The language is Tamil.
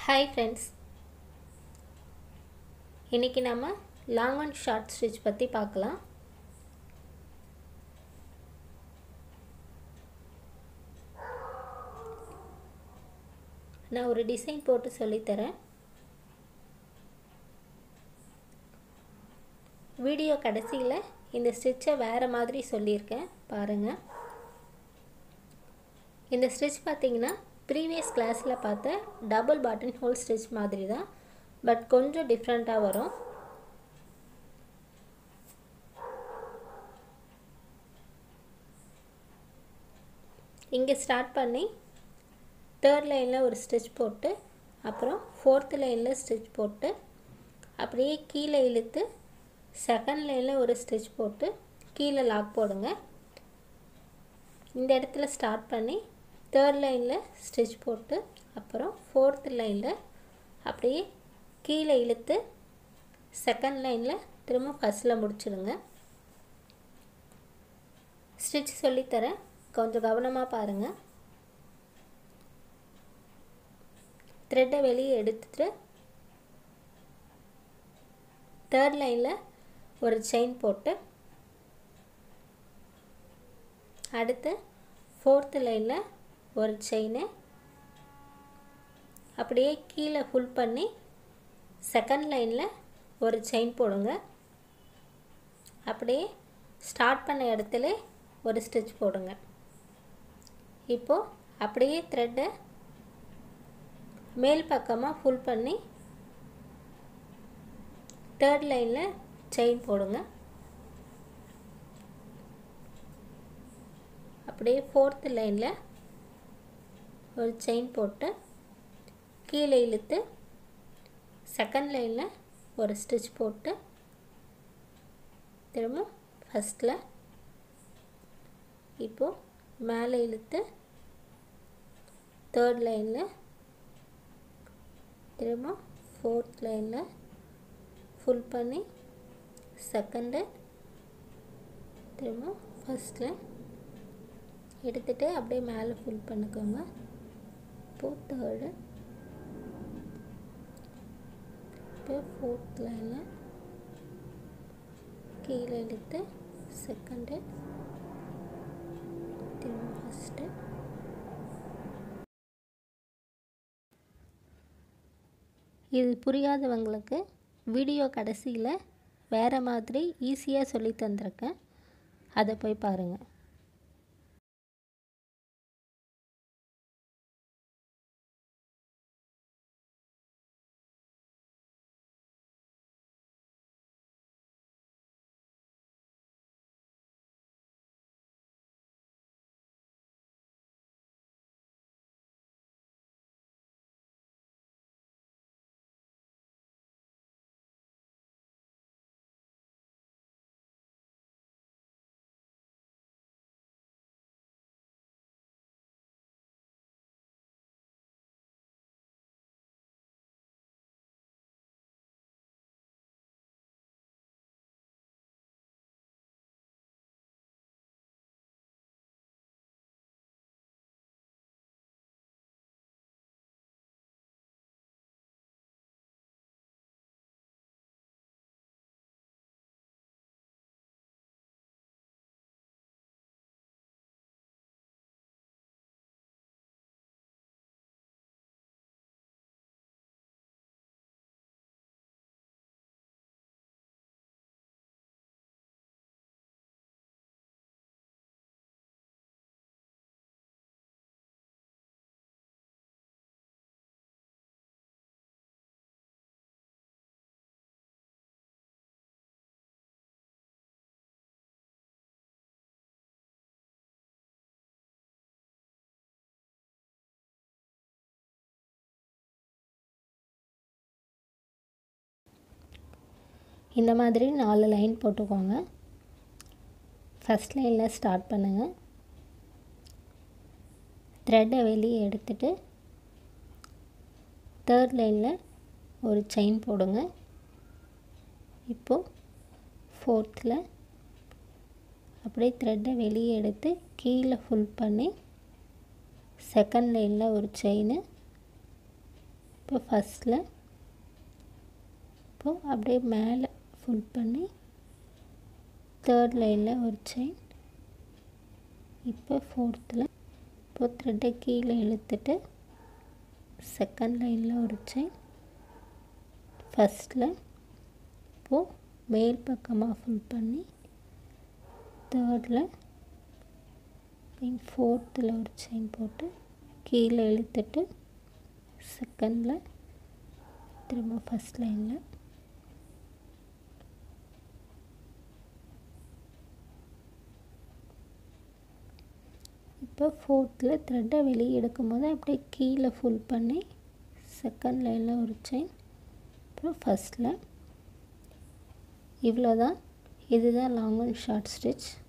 ஹாய் ஃப்ரெண்ட்ஸ் இன்றைக்கி நம்ம லாங் அண்ட் ஷார்ட் ஸ்டிச் பற்றி பார்க்கலாம் நான் ஒரு டிசைன் போட்டு சொல்லித்தரேன் வீடியோ கடைசியில் இந்த ஸ்டிச்சை வேறு மாதிரி சொல்லியிருக்கேன் பாருங்கள் இந்த ஸ்டிச் பார்த்தீங்கன்னா ப்ரீவியஸ் கிளாஸில் பார்த்த டபுள் பட்டன் ஹோல் ஸ்டிச் மாதிரி தான் பட் கொஞ்சம் டிஃப்ரெண்ட்டாக வரும் இங்கே ஸ்டார்ட் பண்ணி தேர்ட் லைனில் ஒரு ஸ்டிச் போட்டு அப்புறம் ஃபோர்த்து லைனில் ஸ்டிச் போட்டு அப்படியே கீழே இழுத்து செகண்ட் லைனில் ஒரு ஸ்டிச் போட்டு கீழே லாக் போடுங்க இந்த இடத்துல ஸ்டார்ட் பண்ணி தேர்ட் லைனில் ஸ்டிச் போட்டு அப்புறம் ஃபோர்த் லைனில் அப்படியே கீழே இழுத்து செகண்ட் லைனில் திரும்ப ஃபஸ்ட்டில் முடிச்சிடுங்க ஸ்டிச் சொல்லித்தரேன் கொஞ்சம் கவனமாக பாருங்கள் த்ரெட்டை வெளியே எடுத்துட்டு தேர்ட் லைனில் ஒரு செயின் போட்டு அடுத்து ஃபோர்த்து லைனில் ஒரு செயினு அப்படியே கீழே ஃபுல் பண்ணி செகண்ட் லைனில் ஒரு செயின் போடுங்க அப்படியே ஸ்டார்ட் பண்ண இடத்துல ஒரு ஸ்டிச் போடுங்க இப்போது அப்படியே த்ரெட்டை மேல் பக்கமாக ஃபுல் பண்ணி தேர்ட் லைனில் செயின் போடுங்க அப்படியே ஃபோர்த்து லைனில் ஒரு செயின் போட்டு கீழே இழுத்து செகண்ட் லைனில் ஒரு ஸ்டிச் போட்டு திரும்ப ஃபஸ்ட்டில் இப்போது மேலே இழுத்து தேர்ட் லைனில் திரும்ப ஃபோர்த் லைனில் ஃபுல் பண்ணி செகண்டு திரும்ப ஃபஸ்ட்டில் எடுத்துகிட்டு அப்படியே மேலே ஃபுல் பண்ணிக்கோங்க இப்போது தேர்டு இப்போ ஃபோர்த் லைனில் கீழே இழுத்து செகண்டு திரும்ப ஃபஸ்ட்டு இது புரியாதவங்களுக்கு வீடியோ கடைசியில் வேறு மாதிரி ஈஸியாக சொல்லி தந்திருக்கேன் அதை போய் பாருங்கள் இந்த மாதிரி நாலு லைன் போட்டுக்கோங்க ஃபஸ்ட் லைனில் ஸ்டார்ட் பண்ணுங்கள் த்ரெட்டை வெளியே எடுத்துட்டு தேர்ட் லைனில் ஒரு செயின் போடுங்க இப்போது ஃபோர்த்தில் அப்படியே த்ரெட்டை வெளியே எடுத்து கீழே ஃபுல் பண்ணி செகண்ட் லைனில் ஒரு செயின் இப்போ ஃபஸ்ட்டில் இப்போது அப்படியே மேலே ஃபுல் பண்ணி தேர்ட் லைனில் ஒரு செயின் இப்போ ஃபோர்த்தில் இப்போ த்ரெட்டை கீழே இழுத்துட்டு செகண்ட் லைனில் ஒரு செயின் ஃபஸ்ட்டில் இப்போது மேல் பக்கமாக ஃபுல் பண்ணி தேர்டில் ஃபோர்த்தில் ஒரு செயின் போட்டு கீழே இழுத்துட்டு செகண்டில் திரும்ப ஃபஸ்ட் லைனில் இப்போ ஃபோர்த்தில் த்ரெட்டை வெளியே எடுக்கும்போது அப்படியே கீழே ஃபுல் பண்ணி செகண்ட் லைனில் ஒரு செயின் அப்புறம் ஃபஸ்ட்டில் இவ்வளோ தான் இதுதான் லாங் அண்ட் ஷார்ட் ஸ்டிச்